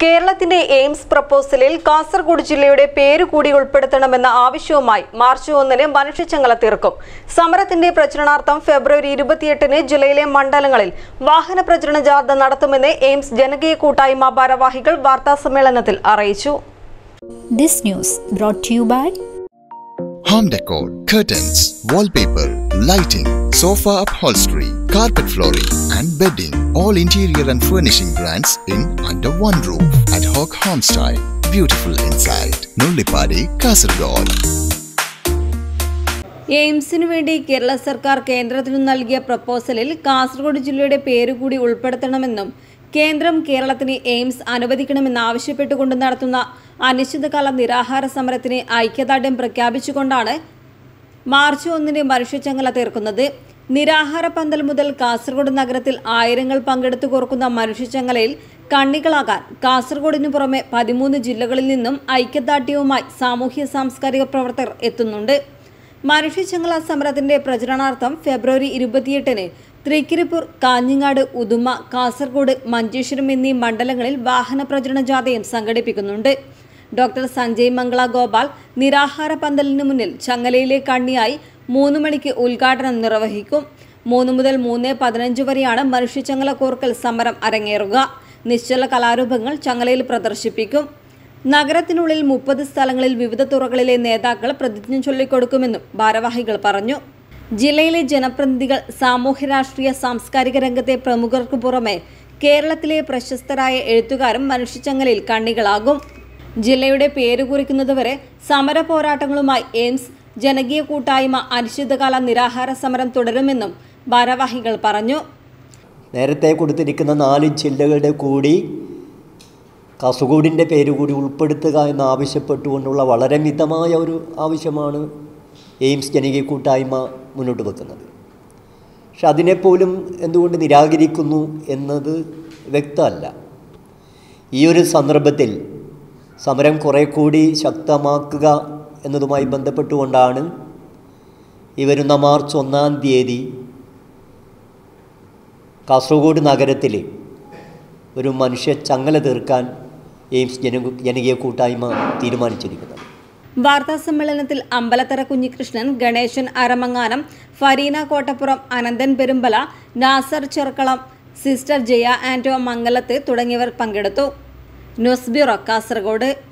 കേരളത്തിന്റെ എയിംസ് പ്രപ്പോസലിൽ കാസർഗോഡ് ജില്ലയുടെ പേര് കൂടി ഉൾപ്പെടുത്തണമെന്ന ആവശ്യവുമായി മാർച്ച് ഒന്നിന് മനുഷ്യച്ചങ്ങല തീർക്കും സമരത്തിന്റെ പ്രചരണാർത്ഥം ഫെബ്രുവരി ഇരുപത്തിയെട്ടിന് ജില്ലയിലെ മണ്ഡലങ്ങളിൽ വാഹന പ്രചരണ ജാഥ നടത്തുമെന്ന് എയിംസ് ജനകീയ കൂട്ടായ്മ ഭാരവാഹികൾ വാർത്താസമ്മേളനത്തിൽ അറിയിച്ചു This news brought to you by Home decor, curtains, wallpaper, lighting, sofa upholstery, carpet flooring, and bedding. All interior and furnishing brands in under one roof. Ad hoc home style. Beautiful inside. Nullipadi, Kasargod. എയിംസിനു വേണ്ടി കേരള സർക്കാർ കേന്ദ്രത്തിനു നൽകിയ പ്രപ്പോസലിൽ കാസർഗോഡ് ജില്ലയുടെ പേരുകൂടി ഉൾപ്പെടുത്തണമെന്നും കേന്ദ്രം കേരളത്തിന് AIIMS അനുവദിക്കണമെന്നാവശ്യപ്പെട്ടുകൊണ്ട് നടത്തുന്ന അനിശ്ചിതകാല നിരാഹാര സമരത്തിന് ഐക്യദാർഢ്യം പ്രഖ്യാപിച്ചുകൊണ്ടാണ് മാർച്ച് ഒന്നിന് മനുഷ്യച്ചങ്ങല തീർക്കുന്നത് നിരാഹാര പന്തൽ മുതൽ കാസർഗോഡ് നഗരത്തിൽ ആയിരങ്ങൾ പങ്കെടുത്തു കോർക്കുന്ന മനുഷ്യച്ചങ്ങലയിൽ കണ്ണികളാകാൻ കാസർഗോഡിനു പുറമെ പതിമൂന്ന് ജില്ലകളിൽ നിന്നും ഐക്യദാർഢ്യവുമായി സാമൂഹ്യ സാംസ്കാരിക പ്രവർത്തകർ എത്തുന്നുണ്ട് മനുഷ്യച്ചങ്ങല സമരത്തിന്റെ പ്രചരണാർത്ഥം ഫെബ്രുവരി ഇരുപത്തിയെട്ടിന് തൃക്കരിപ്പൂർ കാഞ്ഞങ്ങാട് ഉദുമ കാസർഗോഡ് മഞ്ചേശ്വരം എന്നീ മണ്ഡലങ്ങളിൽ വാഹന പ്രചരണ ജാഥയും സംഘടിപ്പിക്കുന്നുണ്ട് ഡോക്ടർ സഞ്ജയ് മംഗള ഗോപാൽ നിരാഹാര പന്തലിന് മുന്നിൽ ചങ്ങലയിലെ കണ്ണിയായി മൂന്ന് മണിക്ക് ഉദ്ഘാടനം നിർവഹിക്കും മൂന്ന് മുതൽ മൂന്ന് പതിനഞ്ച് വരെയാണ് മനുഷ്യച്ചങ്ങല കോർക്കൽ സമരം അരങ്ങേറുക നിശ്ചല കലാരൂപങ്ങൾ ചങ്ങലയിൽ പ്രദർശിപ്പിക്കും നഗരത്തിനുള്ളിൽ മുപ്പത് സ്ഥലങ്ങളിൽ വിവിധ തുറകളിലെ നേതാക്കൾ പ്രതിജ്ഞ ചൊല്ലിക്കൊടുക്കുമെന്നും ഭാരവാഹികൾ പറഞ്ഞു ജില്ലയിലെ ജനപ്രതിനിധികൾ സാമൂഹ്യ രാഷ്ട്രീയ സാംസ്കാരിക രംഗത്തെ പ്രമുഖർക്കു പുറമെ കേരളത്തിലെ പ്രശസ്തരായ എഴുത്തുകാരും മനുഷ്യച്ചങ്ങലയിൽ കണ്ണികളാകും ജില്ലയുടെ പേര് കുറിക്കുന്നതുവരെ സമര പോരാട്ടങ്ങളുമായി എയിംസ് ജനകീയ കൂട്ടായ്മ അനിശ്ചിതകാല നിരാഹാര സമരം തുടരുമെന്നും ഭാരവാഹികൾ പറഞ്ഞു നേരത്തെ കൊടുത്തിരിക്കുന്ന നാല് ജില്ലകളുടെ കൂടി കാസർഗോഡിൻ്റെ പേര് കൂടി ഉൾപ്പെടുത്തുക എന്ന് ആവശ്യപ്പെട്ടുകൊണ്ടുള്ള വളരെ മിതമായ ഒരു ആവശ്യമാണ് എയിംസ് ജനകീയ കൂട്ടായ്മ മുന്നോട്ട് വെക്കുന്നത് പക്ഷെ അതിനെപ്പോലും എന്തുകൊണ്ട് നിരാകരിക്കുന്നു എന്നത് വ്യക്തമല്ല ഈ ഒരു സന്ദർഭത്തിൽ സമരം കുറേ കൂടി ശക്തമാക്കുക എന്നതുമായി ബന്ധപ്പെട്ടുകൊണ്ടാണ് ഈ വരുന്ന മാർച്ച് ഒന്നാം തീയതി കാസർഗോഡ് നഗരത്തിൽ ഒരു മനുഷ്യ ചങ്ങല തീർക്കാൻ എയിംസ് ജന ജനകീയ കൂട്ടായ്മ തീരുമാനിച്ചിരിക്കുന്നത് വാർത്താ സമ്മേളനത്തിൽ അമ്പലത്തറ കുഞ്ഞികൃഷ്ണൻ ഗണേശൻ അരമങ്ങാനം ഫരീന കോട്ടപ്പുറം അനന്തൻ പെരുമ്പല നാസർ ചെറുക്കളം സിസ്റ്റർ ജയ ആന്റോ മംഗലത്ത് തുടങ്ങിയവർ പങ്കെടുത്തു ന്യൂസ് ബ്യൂറോ കാസർഗോഡ്